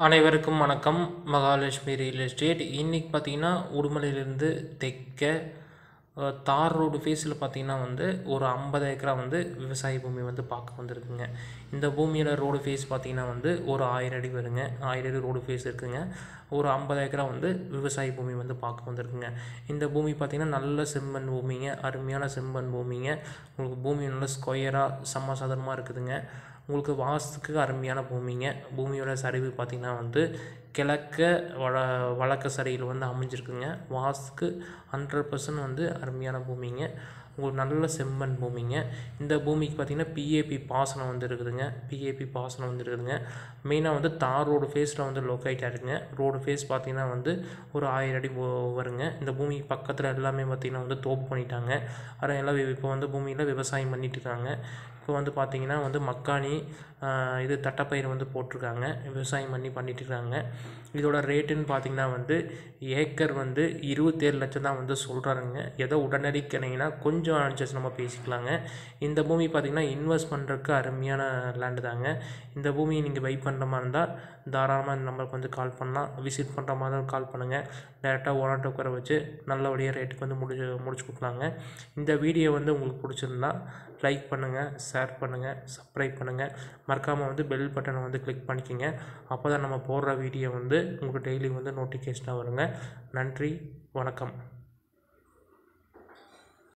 அனைவருக்கும் வணக்கம் Mahalakshmi real estate இன்றைக்கி பார்த்தீங்கன்னா உடுமலையிலேருந்து தெற்க அஹ், தார் ரோடு ஃபேஸில் பார்த்தீங்கன்னா வந்து ஒரு ஐம்பது ஏக்கரா வந்து விவசாய பூமி வந்து பார்க்க வந்திருக்குங்க இந்த பூமியோட ரோடு ஃபேஸ் பார்த்தீங்கன்னா வந்து ஒரு ஆயிரம் அடி வருங்க ஆயிரம் அடி ரோடு ஃபேஸ் இருக்குங்க ஒரு ஐம்பது ஏக்கரா வந்து விவசாய பூமி வந்து பார்க்க வந்திருக்குங்க இந்த பூமி பார்த்தீங்கன்னா நல்ல செம்மண் பூமிங்க அருமையான செம்மண் பூமிங்க உங்களுக்கு பூமி நல்ல ஸ்கொயராக சம சதுரமாக இருக்குதுங்க உங்களுக்கு வாஸ்துக்கு அருமையான பூமிங்க பூமியோட சரிவு பார்த்திங்கன்னா வந்து கிழக்க வழ வழக்க சரியில் வந்து அமைஞ்சிருக்குங்க வாஸ்துக்கு ஹண்ட்ரட் பர்சன்ட் வந்து அருமையான பூமிங்க உங்களுக்கு நல்ல செம்மண் பூமிங்க இந்த பூமிக்கு பார்த்திங்கன்னா பிஏபி பாசனம் வந்து இருக்குதுங்க பிஏபி பாசனம் வந்து இருக்குதுங்க மெயினாக வந்து தார் ரோடு ஃபேஸில் வந்து லொக்கேட் ஆகிருக்குங்க ரோடு ஃபேஸ் பார்த்திங்கன்னா வந்து ஒரு ஆயிரம் அடி வ- வருங்க இந்த பூமிக்கு பக்கத்தில் எல்லாமே பார்த்திங்கன்னா வந்து தோப்பு பண்ணிட்டாங்க அப்புறம் எல்லாம் இப்போ வந்து பூமியில் விவசாயம் பண்ணிட்டு இருக்காங்க இப்போ வந்து பார்த்திங்கன்னா வந்து மக்காணி ஆஹ், இது தட்டைப்பயிர் வந்து போட்டிருக்காங்க விவசாயம் பண்ணி பண்ணிட்டு இருக்காங்க இதோட ரேட்டுன்னு பார்த்திங்கன்னா வந்து ஏக்கர் வந்து இருபத்தேழு லட்சம் தான் வந்து சொல்கிறாருங்க ஏதோ உடனடி கிணங்கன்னா கொஞ்சம் அனுசரிச்சு நம்ம பேசிக்கலாங்க இந்த பூமி பார்த்திங்கன்னா இன்வெஸ்ட் பண்ணுறதுக்கு அருமையான லேண்டு தாங்க இந்த பூமியை நீங்கள் பை பண்ணுற மாதிரி இருந்தால் தாராளமாக இந்த நம்பருக்கு வந்து கால் பண்ணலாம் விசிட் பண்ணுற மாதிரி இருந்தால் கால் பண்ணுங்கள் டேரெக்டாக ஓனர்கிட்ட உட்கார வச்சு நல்லபடியாக ரேட்டுக்கு வந்து முடிச்சு முடிச்சு கொடுக்கலாங்க இந்த வீடியோ வந்து உங்களுக்கு பிடிச்சிருந்தா லைக் பண்ணுங்கள் ஷேர் பண்ணுங்கள் சப்ஸ்கிரைப் பண்ணுங்கள் மறக்காமல் வந்து பெல் பட்டனை வந்து கிளிக் பண்ணிக்கோங்க அப்போ தான் நம்ம போடுற வீடியோ வந்து உங்களுக்கு டெய்லி வந்து நோட்டிஃபிகேஷனாக வருங்க நன்றி வணக்கம்